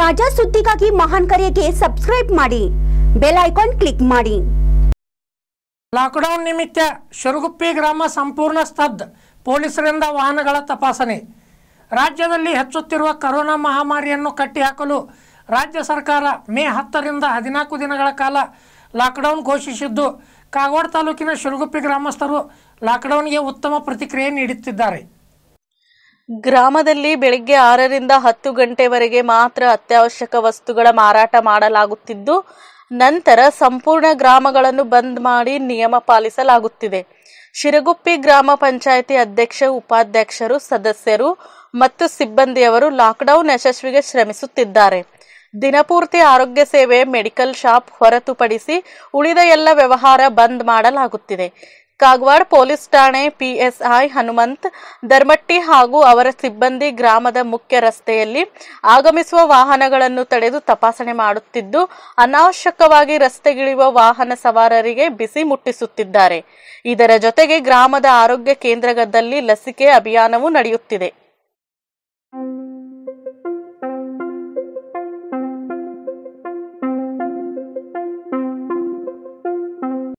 ತಾಜಾ ಸುದ್ದಿಗಾಗಿ ಮಹಾನ್ ಕರೆಗೆ ಸಬ್ಸ್ಕ್ರೈಬ್ ಮಾಡಿ ಬೆಲ್ ಐಕಾನ್ ಕ್ಲಿಕ್ ಮಾಡಿ ಲಾಕ್ಡೌನ್ ನಿಮಿತ್ತ ಶಿರುಗುಪ್ಪಿ ಗ್ರಾಮ ಸಂಪೂರ್ಣ ಸ್ತಬ್ಧ ಪೊಲೀಸರಿಂದ ವಾಹನಗಳ ತಪಾಸಣೆ ರಾಜ್ಯದಲ್ಲಿ ಹೆಚ್ಚುತ್ತಿರುವ ಕರೋನಾ ಮಹಾಮಾರಿಯನ್ನು ಕಟ್ಟಿಹಾಕಲು ರಾಜ್ಯ ಸರ್ಕಾರ ಮೇ ಹತ್ತರಿಂದ ಹದಿನಾಲ್ಕು ದಿನಗಳ ಕಾಲ ಲಾಕ್ಡೌನ್ ಘೋಷಿಸಿದ್ದು ಕಾಗವಾಡ ತಾಲೂಕಿನ ಶಿರುಗುಪ್ಪಿ ಗ್ರಾಮಸ್ಥರು ಲಾಕ್ಡೌನ್ಗೆ ಉತ್ತಮ ಪ್ರತಿಕ್ರಿಯೆ ನೀಡುತ್ತಿದ್ದಾರೆ ಗ್ರಾಮದಲ್ಲಿ ಬೆಳಿಗ್ಗೆ ಆರರಿಂದ ಹತ್ತು ಗಂಟೆವರೆಗೆ ಮಾತ್ರ ಅತ್ಯವಶ್ಯಕ ವಸ್ತುಗಳ ಮಾರಾಟ ಮಾಡಲಾಗುತ್ತಿದ್ದು ನಂತರ ಸಂಪೂರ್ಣ ಗ್ರಾಮಗಳನ್ನು ಬಂದ್ ಮಾಡಿ ನಿಯಮ ಪಾಲಿಸಲಾಗುತ್ತಿದೆ ಶಿರಗುಪ್ಪಿ ಗ್ರಾಮ ಪಂಚಾಯಿತಿ ಅಧ್ಯಕ್ಷ ಉಪಾಧ್ಯಕ್ಷರು ಸದಸ್ಯರು ಮತ್ತು ಸಿಬ್ಬಂದಿಯವರು ಲಾಕ್ಡೌನ್ ಯಶಸ್ವಿಗೆ ಶ್ರಮಿಸುತ್ತಿದ್ದಾರೆ ದಿನಪೂರ್ತಿ ಆರೋಗ್ಯ ಸೇವೆ ಮೆಡಿಕಲ್ ಶಾಪ್ ಹೊರತುಪಡಿಸಿ ಉಳಿದ ಎಲ್ಲ ವ್ಯವಹಾರ ಬಂದ್ ಮಾಡಲಾಗುತ್ತಿದೆ ಕಾಗವಾಡ ಪೊಲೀಸ್ ಠಾಣೆ ಪಿಎಸ್ಐ ಹನುಮಂತ್ ಧರ್ಮಟ್ಟಿ ಹಾಗೂ ಅವರ ಸಿಬ್ಬಂದಿ ಗ್ರಾಮದ ಮುಖ್ಯ ರಸ್ತೆಯಲ್ಲಿ ಆಗಮಿಸುವ ವಾಹನಗಳನ್ನು ತಡೆದು ತಪಾಸಣೆ ಮಾಡುತ್ತಿದ್ದು ಅನಾವಶ್ಯಕವಾಗಿ ರಸ್ತೆಗಿಳಿಯುವ ವಾಹನ ಸವಾರರಿಗೆ ಬಿಸಿ ಮುಟ್ಟಿಸುತ್ತಿದ್ದಾರೆ ಇದರ ಜೊತೆಗೆ ಗ್ರಾಮದ ಆರೋಗ್ಯ ಕೇಂದ್ರದಲ್ಲಿ ಲಸಿಕೆ ಅಭಿಯಾನವೂ ನಡೆಯುತ್ತಿದೆ